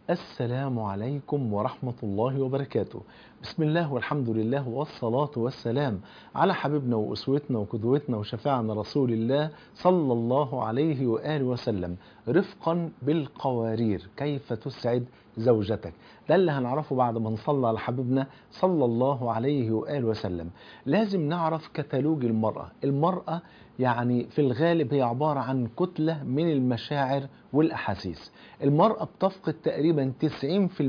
السلام عليكم ورحمة الله وبركاته بسم الله والحمد لله والصلاة والسلام على حبيبنا وأسوتنا وقدوتنا وشفاعنا رسول الله صلى الله عليه وآله وسلم رفقا بالقوارير كيف تسعد زوجتك ده اللي هنعرفه بعد ما نصلى على حبيبنا صلى الله عليه وآله وسلم لازم نعرف كتالوج المرأة المرأة يعني في الغالب هي عبارة عن كتلة من المشاعر والأحاسيس المرأة بتفقد تقريبا 90%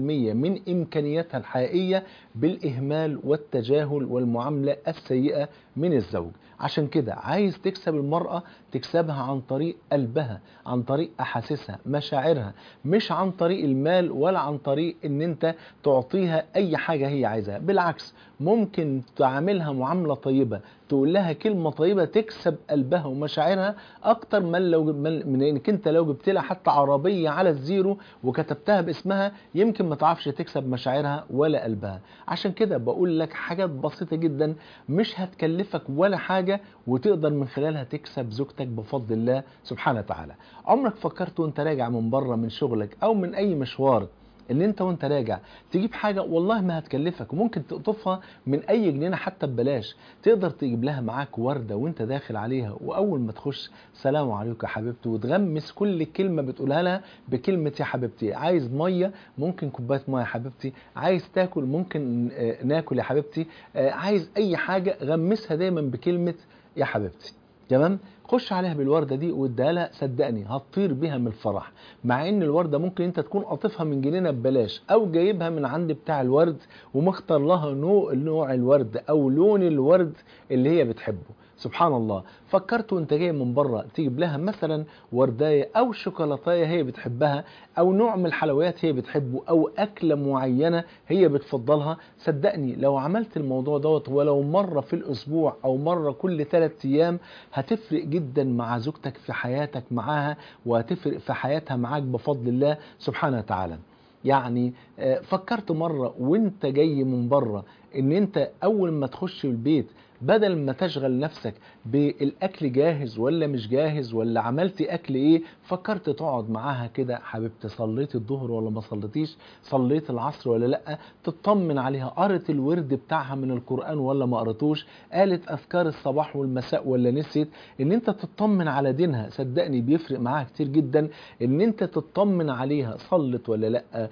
من إمكانياتها الحقيقية بالإهمال والتجاهل والمعاملة السيئة من الزوج عشان كده عايز تكسب المرأة تكسبها عن طريق قلبها عن طريق أحاسيسها مشاعرها مش عن طريق المال ولا عن طريق ان انت تعطيها اي حاجة هي عايزها بالعكس ممكن تعاملها معاملة طيبة تقول لها كلمة طيبة تكسب قلبها ومشاعرها اكتر من لو من انك انت لو جبت لها حتى عربية على الزيرو وكتبتها باسمها يمكن ما تعرفش تكسب مشاعرها ولا قلبها عشان كده بقول لك حاجات بسيطة جدا مش هتكلفك ولا حاجة وتقدر من خلالها تكسب زوجتك بفضل الله سبحانه وتعالى عمرك فكرت وانت راجع من بره من شغلك او من اي مشوار ان انت وانت راجع تجيب حاجة والله ما هتكلفك وممكن تقطفها من اي جنينة حتى ببلاش تقدر تجيب لها معاك وردة وانت داخل عليها واول ما تخش سلام عليكم يا حبيبتي وتغمس كل كلمة بتقولها لها بكلمة يا حبيبتي عايز مية ممكن كوباية مية يا حبيبتي عايز تاكل ممكن ناكل يا حبيبتي عايز اي حاجة غمسها دايما بكلمة يا حبيبتي تمام خش عليها بالورده دي واديها لها صدقني هتطير بيها من الفرح مع ان الورده ممكن انت تكون قاطفها من جنينه ببلاش او جايبها من عند بتاع الورد ومختار لها نوع نوع الورد او لون الورد اللي هي بتحبه سبحان الله فكرت وانت جاي من بره تجيب لها مثلا وردايه او شوكولاتايه هي بتحبها او نوع من الحلويات هي بتحبه او اكله معينه هي بتفضلها صدقني لو عملت الموضوع دوت ولو مره في الاسبوع او مره كل ثلاث ايام هتفرق جدا مع زوجتك في حياتك معاها وهتفرق في حياتها معاك بفضل الله سبحانه وتعالى يعني فكرت مرة وانت جاي من بره ان انت اول ما تخش البيت بدل ما تشغل نفسك بالاكل جاهز ولا مش جاهز ولا عملتي اكل ايه فكرت تقعد معاها كده حبيبتي صليت الظهر ولا ما صليتيش صليت العصر ولا لا تطمن عليها قرت الورد بتاعها من القران ولا ما قرتوش قالت اذكار الصباح والمساء ولا نسيت ان انت تطمن على دينها صدقني بيفرق معاها كتير جدا ان انت تطمن عليها صلت ولا لا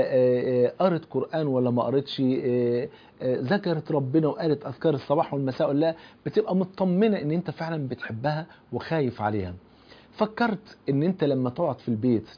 قرت قران ولا ما قرتش ذكرت ربنا وقالت اذكار الصباح والمساء ولا بتبقى مطمنه ان انت فعلا بتحبها وخايف عليها فكرت ان انت لما تقعد في البيت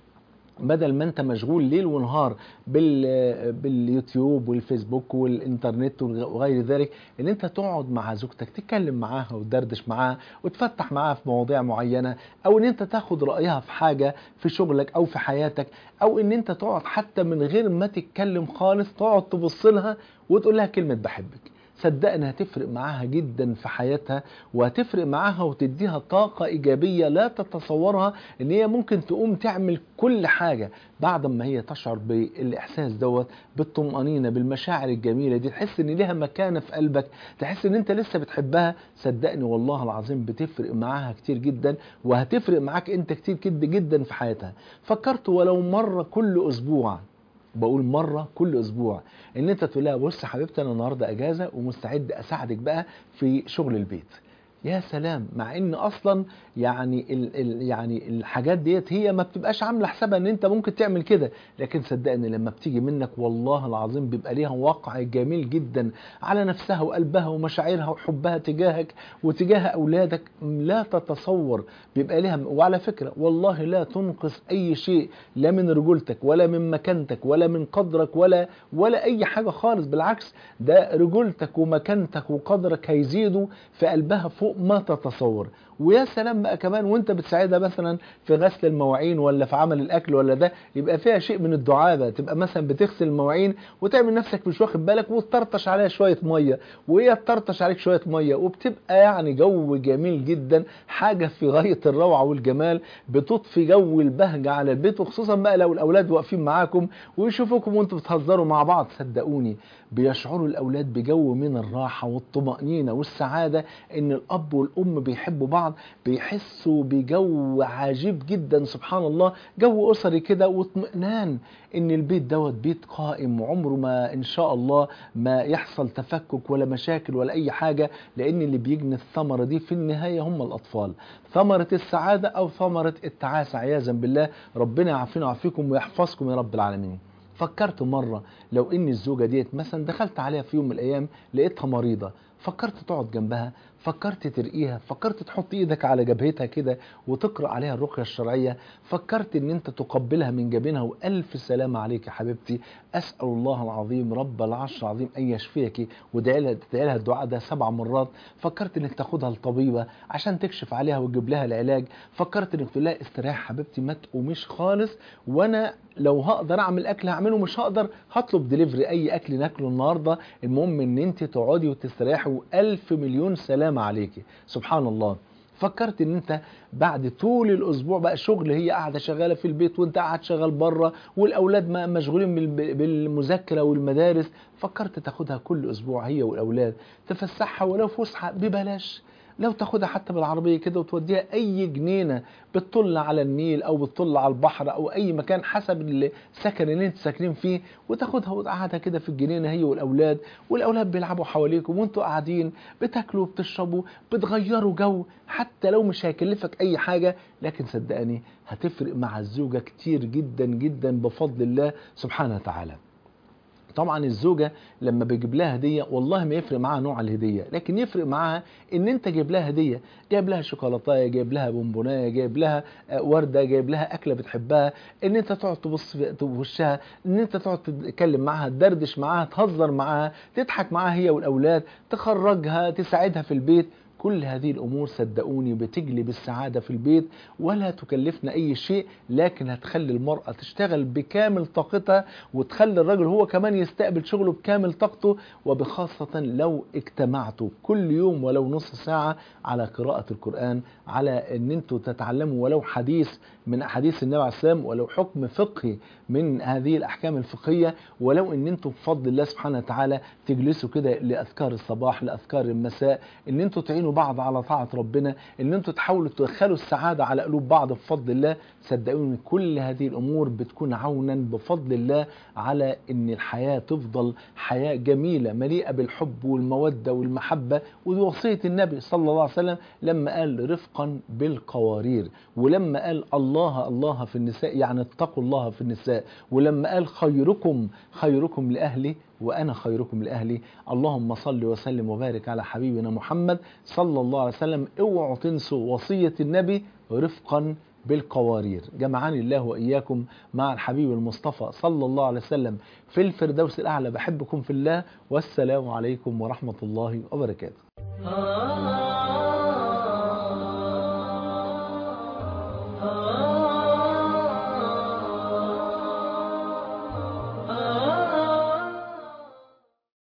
بدل ما انت مشغول ليل ونهار بال باليوتيوب والفيسبوك والانترنت وغير ذلك ان انت تقعد مع زوجتك تتكلم معاها وتدردش معاها وتفتح معاها في مواضيع معينه او ان انت تاخد رايها في حاجه في شغلك او في حياتك او ان انت تقعد حتى من غير ما تتكلم خالص تقعد تبص لها وتقول لها كلمه بحبك صدقني هتفرق معاها جدا في حياتها وهتفرق معاها وتديها طاقة إيجابية لا تتصورها إن هي ممكن تقوم تعمل كل حاجة بعد ما هي تشعر بالإحساس دوت بالطمأنينة بالمشاعر الجميلة دي تحس إن ليها مكانة في قلبك تحس إن أنت لسه بتحبها صدقني والله العظيم بتفرق معاها كتير جدا وهتفرق معاك أنت كتير جدا جدا في حياتها فكرت ولو مرة كل أسبوع بقول مره كل اسبوع ان انت تقول لها بص حبيبتي انا النهارده اجازه ومستعد اساعدك بقى في شغل البيت يا سلام مع ان اصلا يعني ال ال يعني الحاجات ديت هي ما بتبقاش عامله حسابها ان انت ممكن تعمل كده لكن صدقني لما بتيجي منك والله العظيم بيبقى ليها واقع جميل جدا على نفسها وقلبها ومشاعرها وحبها تجاهك وتجاه اولادك لا تتصور بيبقى ليها وعلى فكره والله لا تنقص اي شيء لا من رجولتك ولا من مكانتك ولا من قدرك ولا ولا اي حاجه خالص بالعكس ده رجولتك ومكانتك وقدرك هيزيدوا في قلبها فوق ما تتصور ويا سلام بقى كمان وانت بتساعدها مثلا في غسل المواعين ولا في عمل الاكل ولا ده يبقى فيها شيء من الدعابه تبقى مثلا بتغسل المواعين وتعمل نفسك مش واخد بالك وتطرطش عليها شويه ميه وهي تطرطش عليك شويه ميه وبتبقى يعني جو جميل جدا حاجه في غايه الروعه والجمال بتضفي جو البهجه على البيت وخصوصا بقى لو الاولاد واقفين معاكم ويشوفوكم وانتم بتهزروا مع بعض صدقوني بيشعروا الاولاد بجو من الراحه والطمانينه والسعاده ان الاب الاب والام بيحبوا بعض بيحسوا بجو عجيب جدا سبحان الله جو اسري كده واطمئنان ان البيت دوت بيت قائم وعمره ما ان شاء الله ما يحصل تفكك ولا مشاكل ولا اي حاجه لان اللي بيجني الثمره دي في النهايه هم الاطفال ثمره السعاده او ثمره التعاسه عياذا بالله ربنا يعافينا ويعافيكم ويحفظكم يا رب العالمين فكرت مرة لو ان الزوجة ديت مثلا دخلت عليها في يوم من الايام لقيتها مريضة فكرت تقعد جنبها فكرت ترقيها فكرت تحط ايدك على جبهتها كده وتقرا عليها الرقيه الشرعيه فكرت ان انت تقبلها من جبينها والف سلامه عليك يا حبيبتي اسال الله العظيم رب العرش العظيم ان يشفيك وادعي لها تدعي لها الدعاء ده سبع مرات فكرت انك تاخدها لطبيبه عشان تكشف عليها وتجيب لها العلاج فكرت انك تقول لها استريح حبيبتي ما تقوميش خالص وانا لو هقدر اعمل اكل هعمله مش هقدر هطلب دليفري اي اكل ناكله النهارده المهم ان انت تقعدي وتستريحي والف مليون سلامه عليكي سبحان الله فكرت ان انت بعد طول الاسبوع بقى شغل هي قاعده شغاله في البيت وانت قاعد شغال بره والاولاد ما مشغولين بالمذاكره والمدارس فكرت تاخدها كل اسبوع هي والاولاد تفسحها ولو فسحه ببلاش لو تاخدها حتى بالعربية كده وتوديها أي جنينة بتطل على النيل أو بتطل على البحر أو أي مكان حسب السكن اللي انت ساكنين فيه وتاخدها وتقعدها كده في الجنينة هي والأولاد والأولاد بيلعبوا حواليكم وانتوا قاعدين بتاكلوا وبتشربوا بتغيروا جو حتى لو مش هيكلفك أي حاجة لكن صدقني هتفرق مع الزوجة كتير جدا جدا بفضل الله سبحانه وتعالى طبعا الزوجة لما بيجيب لها هدية والله ما يفرق معاها نوع الهدية لكن يفرق معاها ان انت جايب لها هدية جايب لها شوكولاتايه جايب لها بونبونايه جايب لها وردة جايب لها اكلة بتحبها ان انت تقعد تبص في وشها ان انت تقعد تتكلم معاها تدردش معاها تهزر معاها تضحك معاها هي والاولاد تخرجها تساعدها في البيت كل هذه الأمور صدقوني بتجلب السعادة في البيت ولا تكلفنا أي شيء لكن هتخلي المرأة تشتغل بكامل طاقتها وتخلي الرجل هو كمان يستقبل شغله بكامل طاقته وبخاصة لو اجتمعتوا كل يوم ولو نص ساعة على قراءة القرآن على أن انتوا تتعلموا ولو حديث من أحاديث النبي عليه السلام ولو حكم فقهي من هذه الأحكام الفقهية ولو أن انتوا بفضل الله سبحانه وتعالى تجلسوا كده لأذكار الصباح لأذكار المساء أن انتوا تعينوا بعض على طاعة ربنا ان انتوا تحاولوا تدخلوا السعادة على قلوب بعض بفضل الله صدقوني كل هذه الامور بتكون عونا بفضل الله على ان الحياة تفضل حياة جميلة مليئة بالحب والمودة والمحبة ودي وصية النبي صلى الله عليه وسلم لما قال رفقا بالقوارير ولما قال الله الله في النساء يعني اتقوا الله في النساء ولما قال خيركم خيركم لأهلي وأنا خيركم لأهلي اللهم صل وسلم وبارك على حبيبنا محمد صلى الله عليه وسلم اوعوا تنسوا وصية النبي رفقا بالقوارير جمعني الله وإياكم مع الحبيب المصطفى صلى الله عليه وسلم في الفردوس الأعلى بحبكم في الله والسلام عليكم ورحمة الله وبركاته